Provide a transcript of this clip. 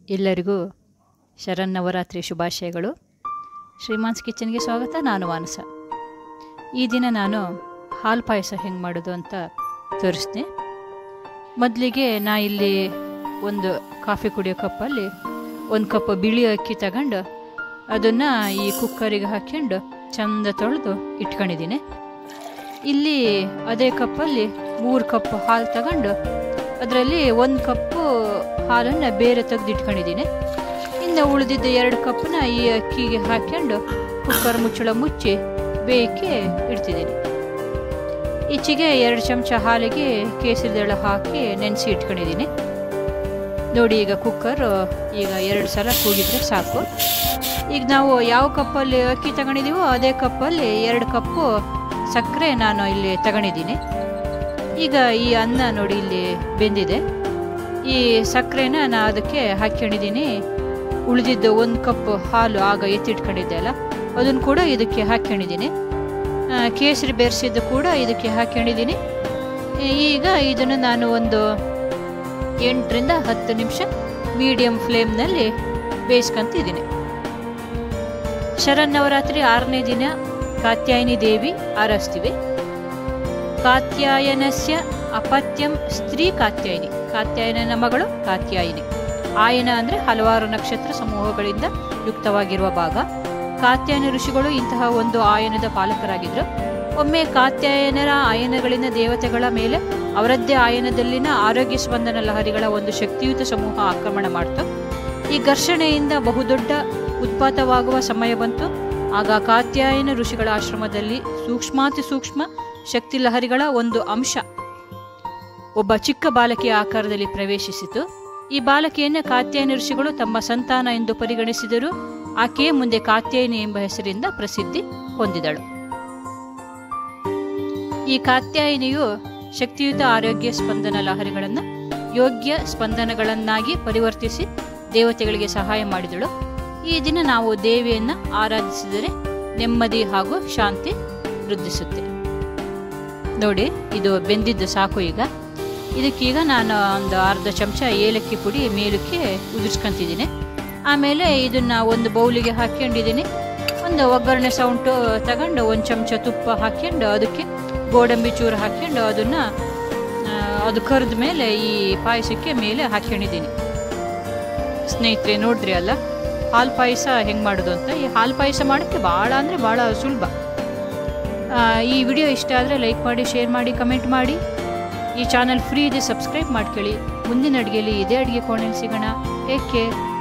ಎಲ್ಲರಿಗೂ ಶರನ್ನವರಾತ್ರಿ ಶುಭಾಶಯಗಳು ಶ್ರೀಮಾನ್ಸ್ ಕಿಚನ್ಗೆ ಸ್ವಾಗತ ನಾನು ಮಾನಸ ಈ ದಿನ ನಾನು ಹಾಲು ಪಾಯಸ ಹೆಂಗೆ ಮಾಡೋದು ಅಂತ ತೋರಿಸ್ತೀನಿ ಮೊದಲಿಗೆ ನಾ ಇಲ್ಲಿ ಒಂದು ಕಾಫಿ ಕುಡಿಯೋ ಕಪ್ಪಲ್ಲಿ ಒಂದು ಕಪ್ ಬಿಳಿ ಅಕ್ಕಿ ತಗೊಂಡು ಅದನ್ನು ಈ ಕುಕ್ಕರಿಗೆ ಹಾಕ್ಕೊಂಡು ಚಂದ ತೊಳೆದು ಇಟ್ಕೊಂಡಿದ್ದೀನಿ ಇಲ್ಲಿ ಅದೇ ಕಪ್ಪಲ್ಲಿ ಮೂರು ಕಪ್ ಹಾಲು ತಗೊಂಡು ಅದರಲ್ಲಿ ಒಂದು ಕಪ್ಪು ಹಾಲನ್ನು ಬೇರೆ ತೆಗೆದು ಇಟ್ಕೊಂಡಿದ್ದೀನಿ ಇನ್ನು ಉಳಿದಿದ್ದ ಎರಡು ಕಪ್ಪನ್ನ ಈ ಅಕ್ಕಿಗೆ ಹಾಕ್ಕೊಂಡು ಕುಕ್ಕರ್ ಮುಚ್ಚಳ ಮುಚ್ಚಿ ಬೇಯಕ್ಕೆ ಇಡ್ತಿದ್ದೀನಿ ಈಚೆಗೆ ಎರಡು ಚಮಚ ಹಾಲಿಗೆ ಕೇಸರಿದಳ ಹಾಕಿ ನೆನೆಸಿ ಇಟ್ಕೊಂಡಿದ್ದೀನಿ ನೋಡಿ ಈಗ ಕುಕ್ಕರ್ ಈಗ ಎರಡು ಸಲ ಕೂಗಿದ್ರೆ ಸಾಕು ಈಗ ನಾವು ಯಾವ ಕಪ್ಪಲ್ಲಿ ಅಕ್ಕಿ ತಗೊಂಡಿದ್ದೀವೋ ಅದೇ ಕಪ್ಪಲ್ಲಿ ಎರಡು ಕಪ್ಪು ಸಕ್ಕರೆ ನಾನು ಇಲ್ಲಿ ತಗೊಂಡಿದ್ದೀನಿ ಈಗ ಈ ಅನ್ನ ನೋಡಿ ಇಲ್ಲಿ ಬೆಂದಿದೆ ಈ ಸಕ್ಕರೆನ ನಾನು ಅದಕ್ಕೆ ಹಾಕ್ಕೊಂಡಿದ್ದೀನಿ ಉಳಿದಿದ್ದು ಒಂದು ಕಪ್ ಹಾಲು ಆಗ ಎತ್ತಿಟ್ಕೊಂಡಿದ್ದೆ ಅಲ್ಲ ಅದನ್ನು ಕೂಡ ಇದಕ್ಕೆ ಹಾಕ್ಕೊಂಡಿದ್ದೀನಿ ಕೇಸರಿ ಬೆರೆಸಿದ್ದು ಕೂಡ ಇದಕ್ಕೆ ಹಾಕ್ಕೊಂಡಿದ್ದೀನಿ ಈಗ ಇದನ್ನು ನಾನು ಒಂದು ಎಂಟರಿಂದ ಹತ್ತು ನಿಮಿಷ ಮೀಡಿಯಂ ಫ್ಲೇಮ್ನಲ್ಲಿ ಬೇಯಿಸ್ಕೊಂತಿದ್ದೀನಿ ಶರನ್ನವರಾತ್ರಿ ಆರನೇ ದಿನ ಕಾತ್ಯಾಯಿನಿ ದೇವಿ ಆರಸ್ತೀವಿ ಕಾತ್ಯಾಯನಸ್ಯ ಅಪತ್ಯಂ ಸ್ತ್ರೀ ಕಾತ್ಯಾಯಿನಿ ಕಾತ್ಯಾಯನನ ಮಗಳು ಕಾತ್ಯಾಯಿನಿ ಆಯನ ಅಂದರೆ ಹಲವಾರು ನಕ್ಷತ್ರ ಸಮೂಹಗಳಿಂದ ಯುಕ್ತವಾಗಿರುವ ಭಾಗ ಕಾತ್ಯಾಯನ ಋಷಿಗಳು ಇಂತಹ ಒಂದು ಆಯನದ ಪಾಲಕರಾಗಿದ್ದರು ಒಮ್ಮೆ ಕಾತ್ಯಾಯನರ ಆಯನಗಳಿಂದ ದೇವತೆಗಳ ಮೇಲೆ ಅವರದ್ದೇ ಆಯನದಲ್ಲಿನ ಆರೋಗ್ಯ ಸ್ಪಂದನ ಲಹರಿಗಳ ಒಂದು ಶಕ್ತಿಯುತ ಸಮೂಹ ಆಕ್ರಮಣ ಮಾಡ್ತು ಈ ಘರ್ಷಣೆಯಿಂದ ಬಹುದೊಡ್ಡ ಉತ್ಪಾತವಾಗುವ ಸಮಯ ಬಂತು ಆಗ ಕಾತ್ಯಾಯನ ಋಷಿಗಳ ಆಶ್ರಮದಲ್ಲಿ ಸೂಕ್ಷ್ಮಾತಿ ಸೂಕ್ಷ್ಮ ಶಕ್ತಿ ಲಹರಿಗಳ ಒಂದು ಅಂಶ ಒಬ್ಬ ಚಿಕ್ಕ ಬಾಲಕಿಯ ಆಕಾರದಲ್ಲಿ ಪ್ರವೇಶಿಸಿತು ಈ ಬಾಲಕಿಯನ್ನು ಕಾತ್ಯಾಯನ ಋಷಿಗಳು ತಮ್ಮ ಸಂತಾನ ಎಂದು ಪರಿಗಣಿಸಿದರು ಆಕೆಯೇ ಮುಂದೆ ಕಾತ್ಯಾಯಿನಿ ಎಂಬ ಹೆಸರಿಂದ ಪ್ರಸಿದ್ಧಿ ಹೊಂದಿದಳು ಈ ಕಾತ್ಯಾಯಿನಿಯು ಶಕ್ತಿಯುತ ಆರೋಗ್ಯ ಸ್ಪಂದನ ಲಹರಿಗಳನ್ನು ಯೋಗ್ಯ ಸ್ಪಂದನಗಳನ್ನಾಗಿ ಪರಿವರ್ತಿಸಿ ದೇವತೆಗಳಿಗೆ ಸಹಾಯ ಮಾಡಿದಳು ಈ ದಿನ ನಾವು ದೇವಿಯನ್ನ ಆರಾಧಿಸಿದರೆ ನೆಮ್ಮದಿ ಹಾಗೂ ಶಾಂತಿ ವೃದ್ಧಿಸುತ್ತೆ ನೋಡಿ ಇದು ಬೆಂದಿದ್ದು ಸಾಕು ಈಗ ಇದಕ್ಕೀಗ ನಾನು ಒಂದು ಅರ್ಧ ಚಮಚ ಏಲಕ್ಕಿ ಪುಡಿ ಮೇಲಕ್ಕೆ ಉದುರ್ಸ್ಕೊಂತಿದ್ದೀನಿ ಆಮೇಲೆ ಇದನ್ನು ಒಂದು ಬೌಲಿಗೆ ಹಾಕ್ಕೊಂಡಿದ್ದೀನಿ ಒಂದು ಒಗ್ಗರಣೆ ಸೌಂಟು ತಗೊಂಡು ಒಂದು ಚಮಚ ತುಪ್ಪ ಹಾಕ್ಕೊಂಡು ಅದಕ್ಕೆ ಗೋಡಂಬಿ ಚೂರು ಹಾಕ್ಕೊಂಡು ಅದನ್ನು ಅದು ಕರೆದ ಮೇಲೆ ಈ ಪಾಯಸಕ್ಕೆ ಮೇಲೆ ಹಾಕ್ಕೊಂಡಿದ್ದೀನಿ ಸ್ನೇಹಿತರೆ ನೋಡಿದ್ರಿ ಅಲ್ಲ ಹಾಲು ಪಾಯಸ ಹೆಂಗೆ ಮಾಡೋದು ಅಂತ ಈ ಹಾಲು ಪಾಯಸ ಮಾಡೋಕ್ಕೆ ಭಾಳ ಅಂದರೆ ಭಾಳ ಸುಲಭ ಈ ವಿಡಿಯೋ ಇಷ್ಟ ಆದರೆ ಲೈಕ್ ಮಾಡಿ ಶೇರ್ ಮಾಡಿ ಕಮೆಂಟ್ ಮಾಡಿ ಈ ಚಾನಲ್ ಫ್ರೀ ಇದೆ ಸಬ್ಸ್ಕ್ರೈಬ್ ಮಾಡ್ಕೊಳ್ಳಿ ಮುಂದಿನ ಅಡುಗೆಯಲ್ಲಿ ಇದೇ ಅಡುಗೆ ಕೋಣೆಯಲ್ಲಿ ಸಿಗೋಣ ಟೇಕ್ ಕೇರ್